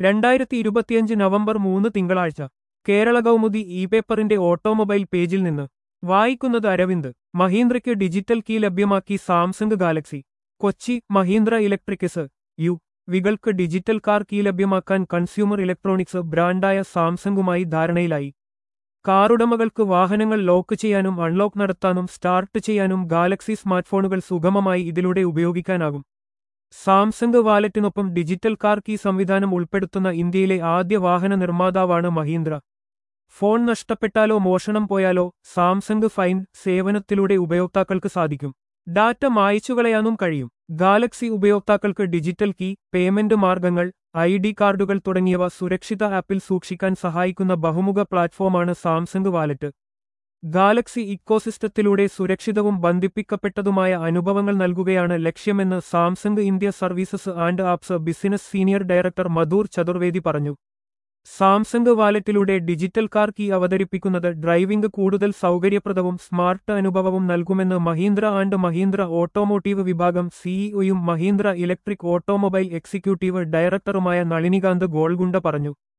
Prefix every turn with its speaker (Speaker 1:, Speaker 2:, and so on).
Speaker 1: രണ്ടായിരത്തി ഇരുപത്തിയഞ്ച് നവംബർ മൂന്ന് തിങ്കളാഴ്ച കേരള കൗമുദി ഇ പേപ്പറിന്റെ ഓട്ടോമൊബൈൽ പേജിൽ നിന്ന് വായിക്കുന്നത് അരവിന്ദ് മഹീന്ദ്രയ്ക്ക് ഡിജിറ്റൽ കീ ലഭ്യമാക്കി Samsung Galaxy Kochi Mahindra electric S U വികൾക്ക് ഡിജിറ്റൽ കാർ കീ ലഭ്യമാക്കാൻ കൺസ്യൂമർ ഇലക്ട്രോണിക്സ് ബ്രാൻഡായ സാംസങ്ങുമായി ധാരണയിലായി കാറുടമകൾക്ക് വാഹനങ്ങൾ ലോക്ക് ചെയ്യാനും അൺലോക്ക് നടത്താനും സ്റ്റാർട്ട് ചെയ്യാനും ഗാലക്സി സ്മാർട്ട്ഫോണുകൾ സുഗമമായി ഇതിലൂടെ ഉപയോഗിക്കാനാകും സാംസങ് വാലറ്റിനൊപ്പം ഡിജിറ്റൽ കാർ കീ സംവിധാനം ഉൾപ്പെടുത്തുന്ന ഇന്ത്യയിലെ ആദ്യ വാഹന നിർമ്മാതാവാണ് മഹീന്ദ്ര ഫോൺ നഷ്ടപ്പെട്ടാലോ മോഷണം പോയാലോ സാംസങ് ഫൈൻ സേവനത്തിലൂടെ ഉപയോക്താക്കൾക്ക് സാധിക്കും ഡാറ്റ മായ്ച്ചുകളയാനും കഴിയും ഗാലക്സി ഉപയോക്താക്കൾക്ക് ഡിജിറ്റൽ കീ പേയ്മെന്റ് മാർഗങ്ങൾ ഐ ഡി കാർഡുകൾ തുടങ്ങിയവ സുരക്ഷിത ആപ്പിൽ സൂക്ഷിക്കാൻ സഹായിക്കുന്ന ബഹുമുഖ പ്ലാറ്റ്ഫോമാണ് സാംസങ് വാലറ്റ് ഗാലക്സി ഇക്കോസിസ്റ്റത്തിലൂടെ സുരക്ഷിതവും ബന്ധിപ്പിക്കപ്പെട്ടതുമായ അനുഭവങ്ങൾ നൽകുകയാണ് ലക്ഷ്യമെന്ന് Samsung India services and apps business senior director Madhur Chaturvedi പറഞ്ഞു സാംസങ് വാലറ്റിലൂടെ ഡിജിറ്റൽ കാർ കീ അവതരിപ്പിക്കുന്നത് ഡ്രൈവിംഗ് കൂടുതൽ സൗകര്യപ്രദവും സ്മാർട്ട് അനുഭവവും നൽകുമെന്ന് മഹീന്ദ്ര ആൻഡ് മഹീന്ദ്ര ഓട്ടോമോട്ടീവ് വിഭാഗം സിഇഒയും മഹീന്ദ്ര ഇലക്ട്രിക് ഓട്ടോമൊബൈൽ എക്സിക്യൂട്ടീവ് ഡയറക്ടറുമായ നളിനികാന്ത് ഗോൾഗുണ്ട പറഞ്ഞു